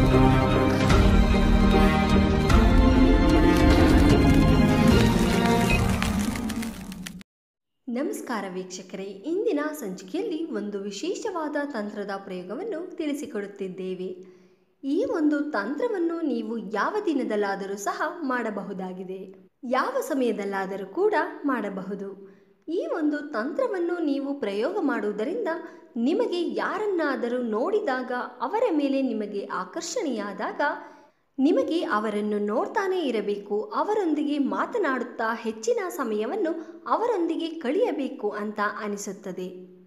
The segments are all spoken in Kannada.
ನಮಸ್ಕಾರ ವೀಕ್ಷಕರೇ ಇಂದಿನ ಸಂಚಿಕೆಯಲ್ಲಿ ಒಂದು ವಿಶೇಷವಾದ ತಂತ್ರದ ಪ್ರಯೋಗವನ್ನು ತಿಳಿಸಿಕೊಡುತ್ತಿದ್ದೇವೆ ಈ ಒಂದು ತಂತ್ರವನ್ನು ನೀವು ಯಾವ ದಿನದಲ್ಲಾದರೂ ಸಹ ಮಾಡಬಹುದಾಗಿದೆ ಯಾವ ಸಮಯದಲ್ಲಾದರೂ ಕೂಡ ಮಾಡಬಹುದು ಈ ಒಂದು ತಂತ್ರವನ್ನು ನೀವು ಪ್ರಯೋಗ ಮಾಡುವುದರಿಂದ ನಿಮಗೆ ಯಾರನ್ನಾದರೂ ನೋಡಿದಾಗ ಅವರ ಮೇಲೆ ನಿಮಗೆ ಆಕರ್ಷಣೆಯಾದಾಗ ನಿಮಗೆ ಅವರನ್ನು ನೋಡ್ತಾನೇ ಇರಬೇಕು ಅವರೊಂದಿಗೆ ಮಾತನಾಡುತ್ತಾ ಹೆಚ್ಚಿನ ಸಮಯವನ್ನು ಅವರೊಂದಿಗೆ ಕಳೆಯಬೇಕು ಅಂತ ಅನಿಸುತ್ತದೆ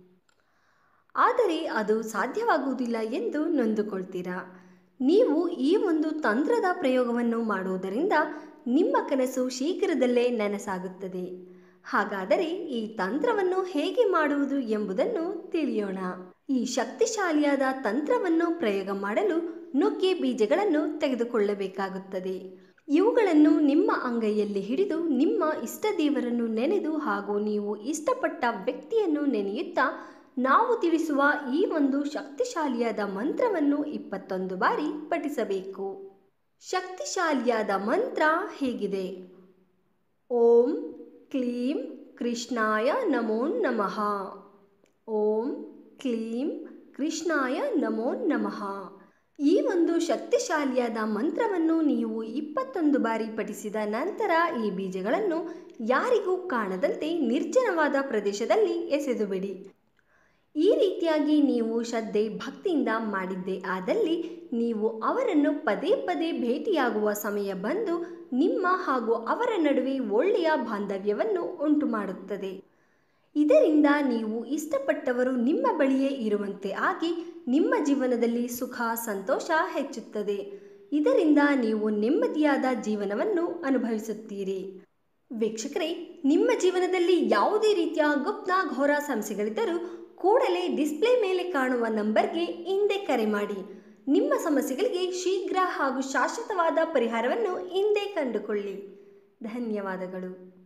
ಆದರೆ ಅದು ಸಾಧ್ಯವಾಗುವುದಿಲ್ಲ ಎಂದು ನೊಂದುಕೊಳ್ತೀರಾ ನೀವು ಈ ಒಂದು ತಂತ್ರದ ಪ್ರಯೋಗವನ್ನು ಮಾಡುವುದರಿಂದ ನಿಮ್ಮ ಕನಸು ಶೀಘ್ರದಲ್ಲೇ ನನಸಾಗುತ್ತದೆ ಹಾಗಾದರೆ ಈ ತಂತ್ರವನ್ನು ಹೇಗೆ ಮಾಡುವುದು ಎಂಬುದನ್ನು ತಿಳಿಯೋಣ ಈ ಶಕ್ತಿಶಾಲಿಯಾದ ತಂತ್ರವನ್ನು ಪ್ರಯೋಗ ಮಾಡಲು ನುಗ್ಗೆ ಬೀಜಗಳನ್ನು ತೆಗೆದುಕೊಳ್ಳಬೇಕಾಗುತ್ತದೆ ಇವುಗಳನ್ನು ನಿಮ್ಮ ಅಂಗೈಯಲ್ಲಿ ಹಿಡಿದು ನಿಮ್ಮ ಇಷ್ಟ ದೇವರನ್ನು ನೆನೆದು ಹಾಗೂ ನೀವು ಇಷ್ಟಪಟ್ಟ ವ್ಯಕ್ತಿಯನ್ನು ನೆನೆಯುತ್ತಾ ನಾವು ತಿಳಿಸುವ ಈ ಒಂದು ಶಕ್ತಿಶಾಲಿಯಾದ ಮಂತ್ರವನ್ನು ಇಪ್ಪತ್ತೊಂದು ಬಾರಿ ಪಠಿಸಬೇಕು ಶಕ್ತಿಶಾಲಿಯಾದ ಮಂತ್ರ ಹೇಗಿದೆ ಓಂ ಕ್ಲೀಂ ಕೃಷ್ಣಾಯ ನಮೋ ನಮಃ ಓಂ ಕ್ಲೀಂ ಕೃಷ್ಣಾಯ ನಮೋ ನಮಃ ಈ ಒಂದು ಶಕ್ತಿಶಾಲಿಯಾದ ಮಂತ್ರವನ್ನು ನೀವು ಇಪ್ಪತ್ತೊಂದು ಬಾರಿ ಪಠಿಸಿದ ನಂತರ ಈ ಬೀಜಗಳನ್ನು ಯಾರಿಗೂ ಕಾಣದಂತೆ ನಿರ್ಜನವಾದ ಪ್ರದೇಶದಲ್ಲಿ ಎಸೆದುಬಿಡಿ ಈ ರೀತಿಯಾಗಿ ನೀವು ಶ್ರದ್ಧೆ ಭಕ್ತಿಯಿಂದ ಮಾಡಿದ್ದೇ ಆದಲ್ಲಿ ನೀವು ಅವರನ್ನು ಪದೇ ಪದೇ ಭೇಟಿಯಾಗುವ ಸಮಯ ಬಂದು ನಿಮ್ಮ ಹಾಗೂ ಅವರ ನಡುವೆ ಒಳ್ಳೆಯ ಬಾಂಧವ್ಯವನ್ನು ಉಂಟು ಮಾಡುತ್ತದೆ ಇದರಿಂದ ನೀವು ಇಷ್ಟಪಟ್ಟವರು ನಿಮ್ಮ ಬಳಿಯೇ ಇರುವಂತೆ ಆಗಿ ನಿಮ್ಮ ಜೀವನದಲ್ಲಿ ಸುಖ ಸಂತೋಷ ಹೆಚ್ಚುತ್ತದೆ ಇದರಿಂದ ನೀವು ನೆಮ್ಮದಿಯಾದ ಜೀವನವನ್ನು ಅನುಭವಿಸುತ್ತೀರಿ ವೀಕ್ಷಕರೇ ನಿಮ್ಮ ಜೀವನದಲ್ಲಿ ಯಾವುದೇ ರೀತಿಯ ಗುಪ್ತ ಘೋರ ಸಮಸ್ಯೆಗಳಿದ್ದರೂ ಕೂಡಲೇ ಡಿಸ್ಪ್ಲೇ ಮೇಲೆ ಕಾಣುವ ನಂಬರ್ಗೆ ಹಿಂದೆ ಕರೆ ಮಾಡಿ ನಿಮ್ಮ ಸಮಸ್ಯೆಗಳಿಗೆ ಶೀಘ್ರ ಹಾಗೂ ಶಾಶ್ವತವಾದ ಪರಿಹಾರವನ್ನು ಹಿಂದೆ ಕಂಡುಕೊಳ್ಳಿ ಧನ್ಯವಾದಗಳು